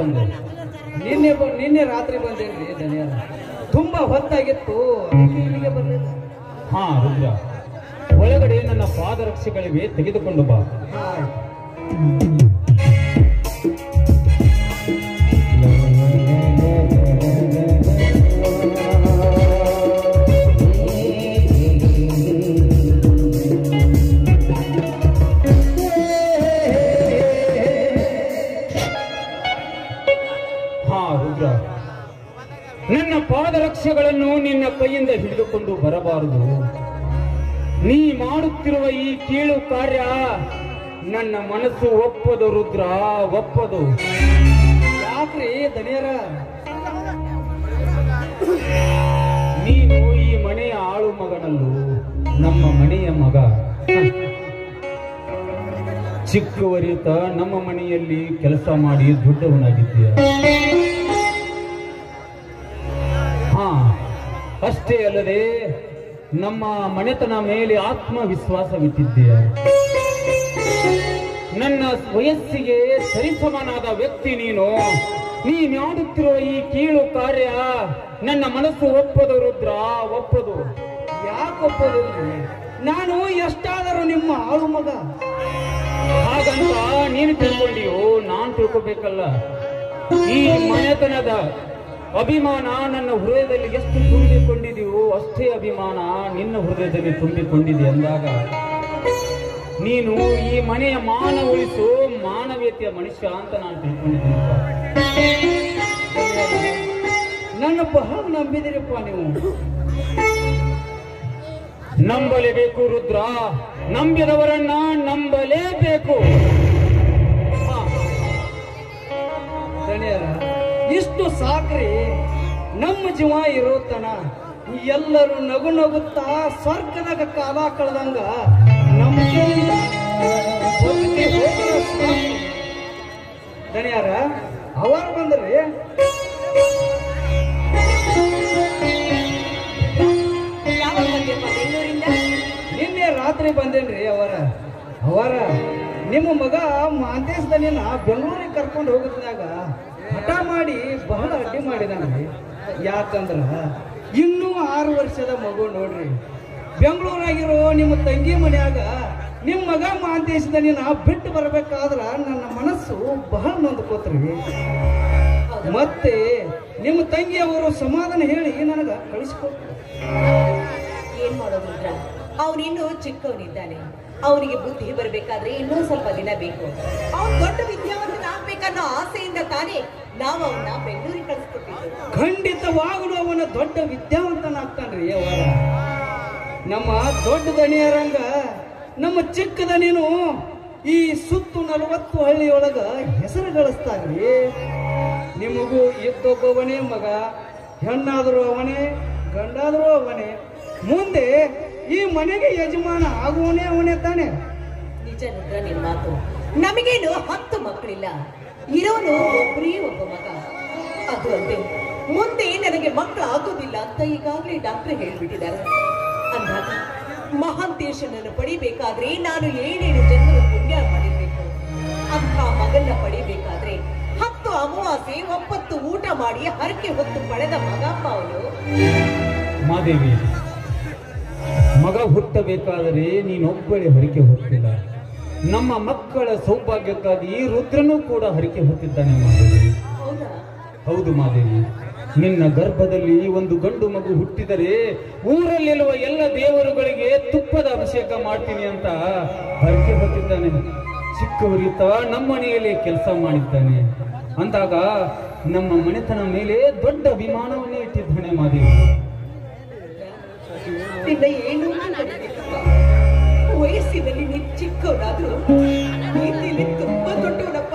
ಬಂದೆ ನಿನ್ನೆ ಬ- ನಿನ್ನೆ ರಾತ್ರಿ ಬಂದೇನ್ರಿ ದನಿಯರ ತುಂಬಾ ಹೊತ್ತಾಗಿತ್ತು ಅದಕ್ಕೆ ಇಲ್ಲಿಗೆ ಬರ್ಲಿಲ್ಲ ಹಾ ರುದ್ರ ಒಳಗಡೆ ನನ್ನ ಪಾದರಕ್ಷೆಗಳಿವೆ ತೆಗೆದುಕೊಂಡು ಬಾ ಆಯ್ತು. ಹಾ ರುದ್ರ ನನ್ನ ಪಾದರಕ್ಷೆಗಳನ್ನು ನಿನ್ನ ಕೈಯಿಂದ ಹಿಡಿದುಕೊಂಡು ಬರಬಾರದು ನೀ ಮಾಡುತ್ತಿರುವ ಈ ಕೀಳು ಕಾರ್ಯ ನನ್ನ ಮನಸ್ಸು ಒಪ್ಪದು ರುದ್ರ ಒಪ್ಪದು ಯಾಕ್ರಿ ದನಿಯರ ನೀನು ಈ ಮನೆಯ ಆಳು ಮಗನಲ್ಲೂ ನಮ್ಮ ಮನೆಯ ಮಗ ಚಿಕ್ಕವರಿತ ನಮ್ಮ ಮನೆಯಲ್ಲಿ ಕೆಲಸ ಮಾಡಿ ದೊಡ್ಡವನಾಗಿದ್ದೀಯ ಹಾ ಅಷ್ಟೇ ಅಲ್ಲದೆ ನಮ್ಮ ಮನೆತನ ಮೇಲೆ ಆತ್ಮವಿಶ್ವಾಸವಿಟ್ಟಿದ್ದೀಯ ನನ್ನ ವಯಸ್ಸಿಗೆ ಸರಿಸಮನಾದ ವ್ಯಕ್ತಿ ನೀನು ನೀ ಮಾಡುತ್ತಿರುವ ಈ ಕೀಳು ಕಾರ್ಯ ನನ್ನ ಮನಸ್ಸು ಒಪ್ಪದು ರುದ್ರ ಒಪ್ಪದು ಯಾಕೊಪ್ಪದಿಲ್ರಿ ನಾನು ಎಷ್ಟಾದರೂ ನಿಮ್ಮ ಆಳು ಮಗ ಹಾಗಂತ ನೀನು ತಿಳ್ಕೊಂಡಿಯೋ ನಾನ್ ತಿಳ್ಕೊಬೇಕಲ್ಲ ಈ ಮನೆತನದ ಅಭಿಮಾನ ನನ್ನ ಹೃದಯದಲ್ಲಿ ಎಷ್ಟು ತುಂಬಿಕೊಂಡಿದೆಯೋ ಅಷ್ಟೇ ಅಭಿಮಾನ ನಿನ್ನ ಹೃದಯದಲ್ಲಿ ತುಂಬಿಕೊಂಡಿದೆ ಅಂದಾಗ ನೀನು ಈ ಮನೆಯ ಮಾನ ಉಳಿಸು ಮಾನವೀಯತೆಯ ಮನುಷ್ಯ ಅಂತ ನಾನು ತಿಳ್ಕೊಂಡಿದ್ದೀನಪ್ಪ ನನ್ನ ಬಹಳ ನಂಬಿದಿರಪ್ಪ ನೀವು ನಂಬಲೇಬೇಕು ರುದ್ರ ನಂಬಿದವರನ್ನ ನಂಬಲೇಬೇಕು ಹಾ. ದಣಿಯರ ಇಷ್ಟು ಸಾಕ್ರಿ ನಮ್ಮ ಜೀವ ಇರೋತನ ಎಲ್ಲರೂ ನಗು ನಗುತ್ತಾ ಸ್ವರ್ಗದಾಗ ಕಾಲ ಕಳೆದಂಗ ನಮ್ಮ ಜೀವನ ಬದುಕಿ ಹೋಗೋದು ಸಾಕು. ದಣಿಯರ ಅವರು ಬಂದ್ರಿ ಯಾವಾಗ ಬಂದ್ಯಪ್ಪ ಬೆಂಗಳೂರಿಂದ ನಿನ್ನೆ ರಾತ್ರಿ ಬಂದೇನ್ರಿ ಅವರ ಅವರ ನಿಮ್ಮ ಮಗ ಮಾಂತೇಶದಲ್ಲಿನ ಬೆಂಗಳೂರಿಗೆ ಕರ್ಕೊಂಡು ಹೋಗುತ್ತದಾಗ ಹಠ ಮಾಡಿ ಬಹಳ ಅಡ್ಡಿ ಮಾಡಿದಾನ್ರಿ ಯಾಕಂದ್ರ ಇನ್ನೂ ಆರು ವರ್ಷದ ಮಗು ನೋಡ್ರಿ ಬೆಂಗಳೂರಾಗಿರೋ ನಿಮ್ಮ ತಂಗಿ ಮನ್ಯಾಗ ನಿಮ್ಮ ಮಗ ಮಾಂತೇಶದಲ್ಲಿನ ಬಿಟ್ಟು ಬರ್ಬೇಕಾದ್ರ ನನ್ನ ಮನಸ್ಸು ಬಹಳ ನೊಂದ್ಕೋತ್ರಿ ಮತ್ತೆ ನಿಮ್ಮ ತಂಗಿಯವರು ಸಮಾಧಾನ ಹೇಳಿ ನನಗ ಕಳಿಸ್ಕೊಟ್ರು ಏನ್ ಮಾಡೋದು ರುದ್ರ ಅವನಿನ್ನೂ ಚಿಕ್ಕವನಿದ್ದಾನೆ ಅವನಿಗೆ ಬುದ್ಧಿ ಬರಬೇಕಾದ್ರೆ ಇನ್ನೂ ಸ್ವಲ್ಪ ದಿನ ಬೇಕು ಅವನ್ ದೊಡ್ಡ ವಿದ್ಯಾವಂತನಾಗ್ಬೇಕನ್ನೋ ಆಸೆಯಿಂದ ತಾನೇ ನಾವು ಅವನ್ನ ಬೆಂಗಳೂರಿಗೆ ಕಳಿಸ್ಕೊಟ್ಟಿದ್ದು ಖಂಡಿತವಾಗಲೂ ಅವನ ದೊಡ್ಡ ವಿದ್ಯಾವಂತನಾಗ್ತಾನ್ರಿ ಅವರ ನಮ್ಮ ದೊಡ್ಡ ದಣಿಯರಂಗ ನಮ್ಮ ಚಿಕ್ಕ ದಣಿನು ಈ ಸುತ್ತು ನಲವತ್ತು ಹಳ್ಳಿಯೊಳಗ ಹೆಸರು ಗಳಿಸ್ತಾನ್ರಿ ನಿಮಗೂ ಇದ್ದೊಬ್ಬವನೇ ಮಗ ಹೆಣ್ಣಾದರೂ ಅವನೇ ಗಂಡಾದರೂ ಅವನೇ ಮುಂದೆ ಈ ಮನೆಗೆ ಯಜಮಾನ ಆಗುವನೇ ಅವನೇ ತಾನೆ ನಿಜ ರುದ್ರ ನಿನ್ ಮಾತು ನಮಗೇನು ಹತ್ತು ಮಕ್ಕಳಿಲ್ಲ ಇರೋನು ಒಬ್ಬರೇ ಒಬ್ಬ ಮಗ ಅದು ಅಲ್ಲದೆ ಮುಂದೆ ನನಗೆ ಮಕ್ಕಳು ಆಗೋದಿಲ್ಲ ಅಂತ ಈಗಾಗಲೇ ಡಾಕ್ಟರ್ ಹೇಳ್ಬಿಟ್ಟಿದ್ದಾರೆ ಅಂದಾಗ ಮಹಾಂತೇಶನನ್ನು ಪಡಿಬೇಕಾದ್ರೆ ನಾನು ಏನೇನು ಜನ್ಮದ ಪುಣ್ಯ ಮಾಡಿರ್ಬೇಕು ಅಂತ ಮಗನ್ನ ಪಡಿಬೇಕಾದ್ರೆ ಹತ್ತು ಅಮಾವಾಸ್ಯೆ ಒಪ್ಪತ್ತು ಊಟ ಮಾಡಿ ಹರಕೆ ಹೊತ್ತು ಪಡೆದ ಮಗಪ್ಪ ಅವನು ಮಾದೇವಿ ಮಗ ಹುಟ್ಟಬೇಕಾದರೆ ನೀನೊಬ್ಬಳೆ ಹರಿಕೆ ಹೊತ್ತಿಲ್ಲ ನಮ್ಮ ಮಕ್ಕಳ ಸೌಭಾಗ್ಯಕ್ಕಾಗಿ ರುದ್ರನೂ ಕೂಡ ಹರಿಕೆ ಹೊತ್ತಿದ್ದಾನೆ ಮಾದೇವಿ ಹೌದಾ ಹೌದು ಮಾದೇವಿ ನಿನ್ನ ಗರ್ಭದಲ್ಲಿ ಒಂದು ಗಂಡು ಮಗು ಹುಟ್ಟಿದರೆ ಊರಲ್ಲಿರುವ ಎಲ್ಲ ದೇವರುಗಳಿಗೆ ತುಪ್ಪದ ಅಭಿಷೇಕ ಮಾಡ್ತೀನಿ ಅಂತ ಹರಕೆ ಹೊತ್ತಿದ್ದಾನೆ ಚಿಕ್ಕವರಿತ ನಮ್ಮ ಮನೆಯಲ್ಲಿ ಕೆಲಸ ಮಾಡಿದ್ದಾನೆ ಅಂದಾಗ ನಮ್ಮ ಮನೆತನ ಮೇಲೆ ದೊಡ್ಡ ಅಭಿಮಾನವನ್ನೇ ಇಟ್ಟಿದ್ದಾನೆ ಮಾದೇವಿ ನಿನ್ನ ಏನು ಕರೀಬೇಕಪ್ಪ. ವಯಸ್ಸಿನಲ್ಲಿ ನೀ ಚಿಕ್ಕವನಾದ್ರೂ ಪ್ರೀತಿಯಲ್ಲಿ ತುಂಬಾ ದೊಡ್ಡವನಪ್ಪ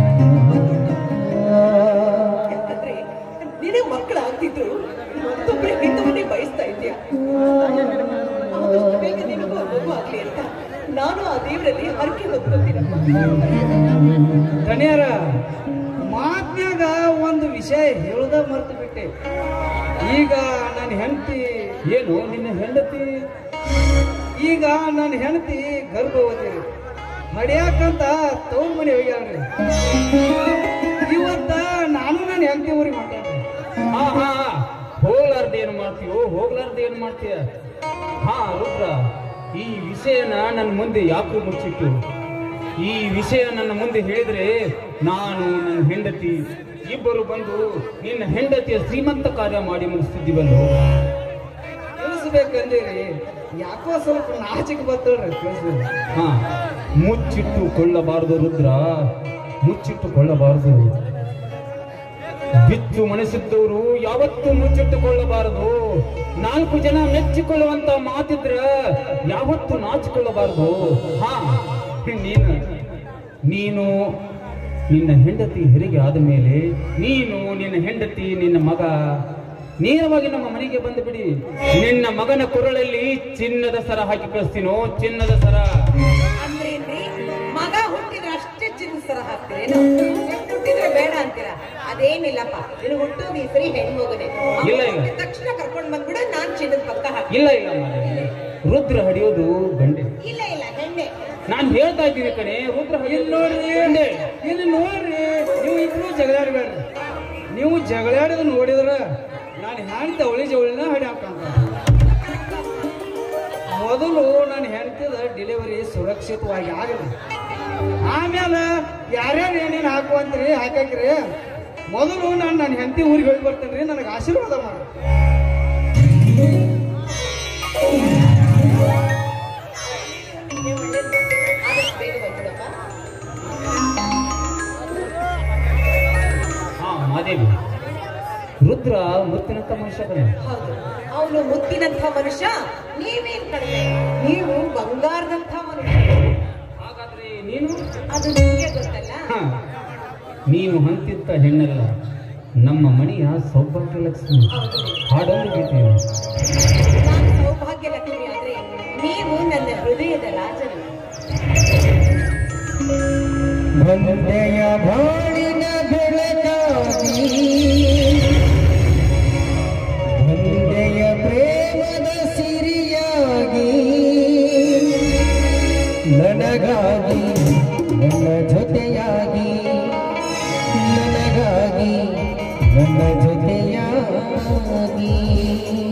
ಯಾಕಂದ್ರೆ ನಿನಗೆ ಮಕ್ಕಳಾಗ್ತಿದ್ರು ಮತ್ತೊಬ್ಬರ ಹಿತವನ್ನೇ ಬಯಸ್ತಾ ಇದ್ಯಾ ಆದಷ್ಟು ಬೇಗ ನಿನಗೂ ಒಂದು ಮಗು ಆಗ್ಲಿ ಅಂತ ನಾನು ಆ ದೇವರಲ್ಲಿ ಹರಕೆ ಹೊತ್ಕೊತೀನಪ್ಪ ದಣಿಯರ ಮಾತ್ನ್ಯಾಗ ಒಂದು ವಿಷಯ ಹೇಳುದ ಮರ್ತು ಬಿಟ್ಟೆ ಈಗ ನನ್ನ ಹೆಂಡತಿ ಏನು ನಿನ್ನ ಹೆಂಡತಿ ಈಗ ನನ್ನ ಹೆಂಡತಿ ಗರ್ಭವತಿ ಹಡಿಯಾಕಂತ ತವ್ರ ಮನೆ ಹೋಗ್ಯಾಳ್ರಿ ಇವತ್ತ ನಾನು ನನ್ನ ಹೆಂಡತಿ ಊರಿಗೆ ಹೊಂಟೇನ್ರಿ ಹಾ ಹಾ ಹೋಗ್ಲಾರ್ದ ಏನ್ ಮಾಡ್ತೀಯೋ ಹೋಗ್ಲಾರ್ದ ಏನ್ ಮಾಡ್ತೀಯ ಹಾ ರುದ್ರ ಈ ವಿಷಯನ ನನ್ನ ಮುಂದೆ ಯಾಕೋ ಮುಚ್ಚಿಟ್ಟು ಈ ವಿಷಯ ನನ್ನ ಮುಂದೆ ಹೇಳಿದ್ರೆ ನಾನು ನನ್ನ ಹೆಂಡತಿ ಇಬ್ಬರು ಬಂದು ನಿನ್ನ ಹೆಂಡತಿಯ ಶ್ರೀಮಂತ ಕಾರ್ಯ ಮಾಡಿ ಮುಗಿಸ್ತಿದ್ದೀವಲ್ಲೋ ತಿಳಿಸ್ಬೇಕಂದಿರಿ ಯಾಕೋ ಸ್ವಲ್ಪ ನಾಚಿಕೆ ಬರ್ತಳ್ರಿ ತಿಳಿಸ್ಬೇಕು ಹಾ ಮುಚ್ಚಿಟ್ಟುಕೊಳ್ಳಬಾರದು ರುದ್ರ ಮುಚ್ಚಿಟ್ಟುಕೊಳ್ಳಬಾರದು ಬಿಚ್ಚು ಮನಸ್ಸಿದ್ದವರು ಯಾವತ್ತೂ ಮುಚ್ಚಿಟ್ಟುಕೊಳ್ಳಬಾರದು ನಾಲ್ಕು ಜನ ಮೆಚ್ಚಿಕೊಳ್ಳುವಂತ ಮಾತಿದ್ರ ಯಾವತ್ತೂ ನಾಚಿಕೊಳ್ಳಬಾರದು ಹಾ ನೀನು ನೀನು ನಿನ್ನ ಹೆಂಡತಿ ಹೆರಿಗೆ ಆದ ಮೇಲೆ ನೀನು ನಿನ್ನ ಹೆಂಡತಿ ನಿನ್ನ ಮಗ ನೇರವಾಗಿ ನಮ್ಮ ಮನೆಗೆ ಬಂದು ಬಿಡಿ ನಿನ್ನ ಮಗನ ಕೊರಳಲ್ಲಿ ಚಿನ್ನದ ಸರ ಹಾಕಿ ಕಳಿಸ್ತೀನೋ ಚಿನ್ನದ ಸರ ಅಂದ್ರೇನ್ರಿ ಮಗ ಹುಟ್ಟಿದ್ರೆ ಅಷ್ಟೇ ಚಿನ್ನ ಸರ ಹಾಕ್ತೀರೇನು ಹೆಣ್ಣು ಹುಟ್ಟಿದ್ರೆ ಬೇಡ ಅಂತೀರಾ ಅದೇನಿಲ್ಲಪ್ಪ ನೀನು ಹುಟ್ಟೋದು ಈ ಸರಿ ಹೆಣ್ಮಗುನೆ ಮಗು ಇಲ್ಲ, ಇಲ್ಲ. ಹುಟ್ಟಿದ ತಕ್ಷಣ ಕರ್ಕೊಂಡ್ ಬಂದ್ಬಿಡು ನಾನ್ ಚಿನ್ನದ ಪಕ್ಕ ಹಾಕಿ ಇಲ್ಲ ಇಲ್ಲ ಮಾರಾಯ. ರುದ್ರ ಹಡಿಯೋದು ಗಂಡೆ ಇಲ್ಲ ಇಲ್ಲ ಹೆಣ್ಣೆ ನಾನು ಹೇಳ್ತಾ ಇದ್ದೀನಿ ಕಣೆ ರುದ್ರ ಇಲ್ಲಿ ಹಡಿಯೋದು ನೋಡ್ರಿ ಗಂಡೆ ಇಲ್ಲಿ ನೋಡ್ರಿ ನೀವು ಇಬ್ರು ಜಗಳಾಡ್ಬೇಡ್ರಿ ನೀವು ಜಗಳಾಡೋದು ನೋಡಿದ್ರ ನಾನು ಹೆಣ್ತಿ ಅವಳಿ ಜವಳಿನ ಹಡಿ ಹಾಕಂತ ಮೊದಲು ನನ್ನ ಹೆಣ್ತಿದ ಡೆಲಿವರಿ ಸುರಕ್ಷಿತವಾಗಿ ಆಗಲಿ ಆಮೇಲೆ ಯಾರ್ಯಾರು ಏನೇನು ಹಾಕುವಂತ್ರಿ ಹಾಕಕ್ರಿ ಮೊದಲು ನಾನು ನನ್ನ ಹೆಂಡತಿ ಊರಿಗೆ ಹೋಗಿ ಬರ್ತೇನೆ ರೀ ನನಗೆ ಆಶೀರ್ವಾದ ಮಾಡಿ ಆದಷ್ಟು ಬೇಗ ಬಂದ್ಬಿಡಪ್ಪ ಹಾ ಮಾದೇವಿ ರುದ್ರ ಮುತ್ತಿನಂತ ಮನುಷ್ಯ ಕಣೆ ಹೌದು ಅವನು ಮುತ್ತಿನಂಥ ಮನುಷ್ಯ ನೀವೇನ್ ಕಡಿಮೆ ನೀವು ಬಂಗಾರದಂಥ ಮನುಷ್ಯ ಹಾಗಾದ್ರೆ ನೀನು ಅದು ನಿಮಗೆ ಗೊತ್ತಲ್ಲ ಹ, ನೀನು ಹಂತಿದ್ದ ಹೆಣ್ಣಲ್ಲ ನಮ್ಮ ಮನೆಯ ಸೌಭಾಗ್ಯ ಲಕ್ಷ್ಮಿ ಹೌದು ಹಾಡೊಂದು ಗೀತೆ ನಾನು ಸೌಭಾಗ್ಯ ಲಕ್ಷ್ಮಿ ಆದ್ರೆ ನೀವು ನನ್ನ ಹೃದಯದ ರಾಜನು ಬಂದೆಯ ಬಾಳಿನ ಬೆಳಕಾಗಿ ಬಂದೆಯ ಪ್ರೇಮದ ಸಿರಿಯಾಗಿ ನನಗಾಗಿ ನನ್ನ ಜೊತೆಯಾಗಿ ನನಗಾಗಿ ನನ್ನ ಜೊತೆಯಾಗಿ